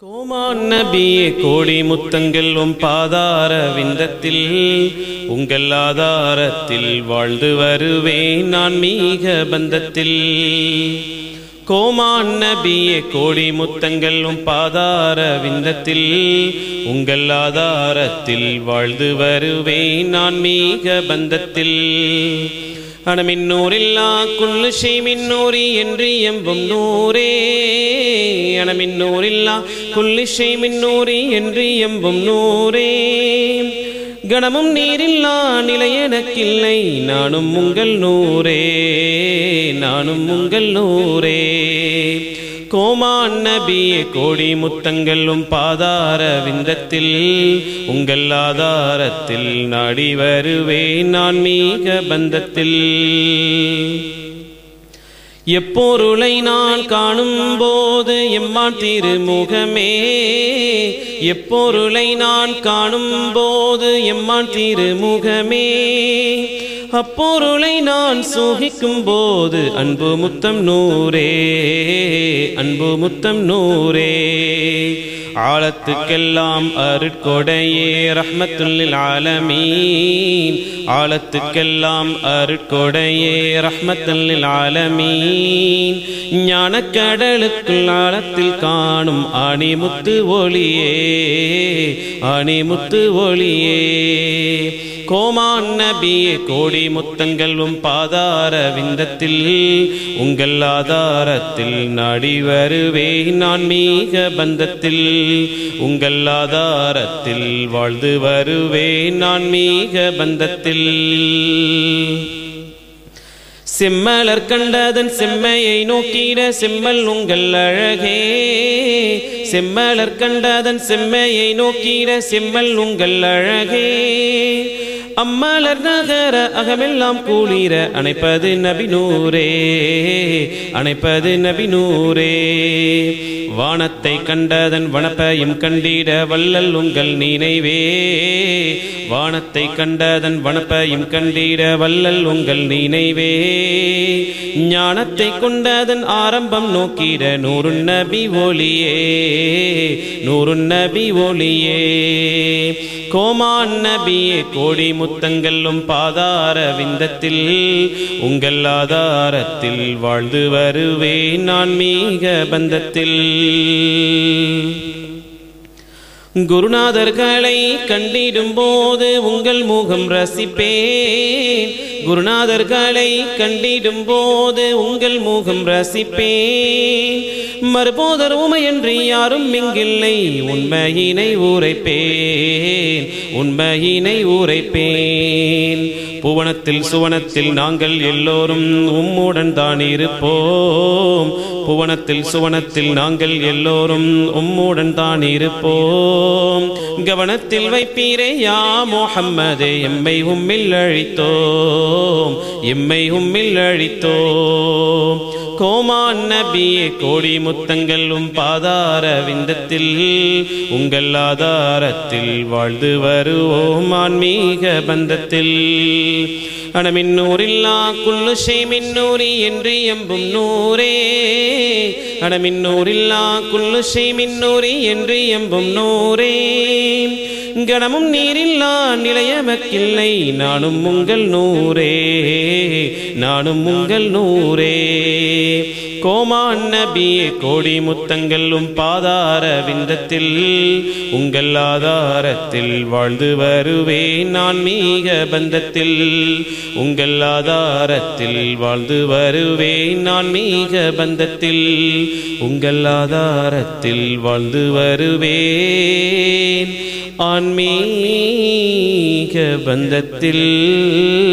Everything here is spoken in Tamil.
கோமான் நபியே கோடி முத்தங்கள் உம் பாதார விந்தத்தில் உங்கள் ஆதாரத்தில் வாழ்ந்து வருவேன் நான் மீக பந்தத்தில் கோமான் நபியே கோடி முத்தங்கள் உம் பாதார விந்தத்தில் உங்கள் ஆதாரத்தில் வாழ்ந்து வருவேன் நான் மீக பந்தத்தில் அணமின்னூரில்லா குல்லு மின்னூரி என்று எம்பும் நூரே அணமின்னூரில்லா குல்லு மின்னூரி என்று எம்பும் நூரே கணமும் நீரில்லா நிலை எனக்கில்லை நானும் உங்கள் நூரே நானும் உங்கள் நூரே கோமான் நபியே கோடி முத்தங்களும் பாதார விந்தத்தில் உங்கள் ஆதாரத்தில் நாடி வருவேன் நான் மீக பந்தத்தில் எப்பொருளை நான் காணும் போது எம்மான் திருமுகமே எப்பொருளை நான் காணும் போது எம்மான் திருமுகமே அப்பொருளை நான் சூகிக்கும் போது அன்பு முத்தம் நூரே அன்பு முத்தம் நூரே ஆழத்துக்கெல்லாம் அருட்கொடையே ரஹ்மத்துல்லில் ஆலமீன் ஆழத்துக்கெல்லாம் அருட்கொடையே ரஹ்மத்துல்லில் ஆலமீன் ஞானக்கடலுக்குள் ஆழத்தில் காணும் அணிமுத்து ஒளியே அணிமுத்து ஒளியே கோமான் நபியே கோடி முத்தங்களும் பாதார விந்தத்தில் உங்கள் ஆதாரத்தில் நாடி வருவே நான் மீக பந்தத்தில் உங்கள் ஆதாரத்தில் வாழ்ந்து வருவே நான் மீக பந்தத்தில் செம்மலர் கண்டதன் செம்மையை நோக்கிட செம்மல் உங்கள் அழகே செம்மலர் கண்டதன் செம்மையை நோக்கிட செம்மல் உங்கள் அழகே அம்மலர் நகர அகமெல்லாம் கூளிர அணைப்பது நபினூரே அணைப்பது நபினூரே வானத்தை கண்டதன் வனப்பையும் கண்டிட வள்ளல் உங்கள் நினைவே வானத்தை கண்டதன் வனப்பையும் கண்டிட வள்ளல் உங்கள் நினைவே ஞானத்தை கொண்டதன் ஆரம்பம் நோக்கிட நூறு நபி ஒளியே நூறு நபி ஒளியே கோமான் நபியே கோடி முத்தங்களும் பாதார விந்தத்தில் உங்கள் ஆதாரத்தில் வாழ்ந்து வருவேன் நான் மீக பந்தத்தில் குருநாதர்களை கண்டிடும் போது உங்கள் முகம் ரசிப்பேன் குருநாதர்களை கண்டிடும் போது உங்கள் முகம் ரசிப்பேன் மறுபோதர் உமையன்றி யாரும் இங்கில்லை உண்மையினை உரைப்பேன் உண்மையினை உரைப்பேன் புவனத்தில் சுவனத்தில் நாங்கள் எல்லோரும் உம்முடன் தான் இருப்போம் புவனத்தில் சுவனத்தில் நாங்கள் எல்லோரும் உம்முடன் தான் இருப்போம் கவனத்தில் வைப்பீரே யா முஹம்மதே எம்மை உம்மில் அழித்தோம் எம்மை உம்மில் அழித்தோம் கோமான் நபியே கோடி முத்தங்களும் பாதார விந்தத்தில் உங்கள் ஆதாரத்தில் வாழ்ந்து வருவோம் ஆன்மீக பந்தத்தில் அணமின்னூரில்லா குல்லு மின்னூரி என்று எம்பும் நூரே அணமின்னூரில்லா குல்லு மின்னூரி என்று எம்பும் நூரே கணமும் நீரில்லா நிலையமக்கில்லை நானும் உங்கள் நூரே நானும் உங்கள் நூரே கோமான் நபியே கோடி முத்தங்களும் பாதார விந்தத்தில் உங்கள் ஆதாரத்தில் வாழ்ந்து வருவேன் நான் மீக பந்தத்தில் உங்கள் ஆதாரத்தில் வாழ்ந்து வருவேன் நான் மீக பந்தத்தில் உங்கள் ஆதாரத்தில் வாழ்ந்து வருவேன் ஆன்மீக பந்தத்தில்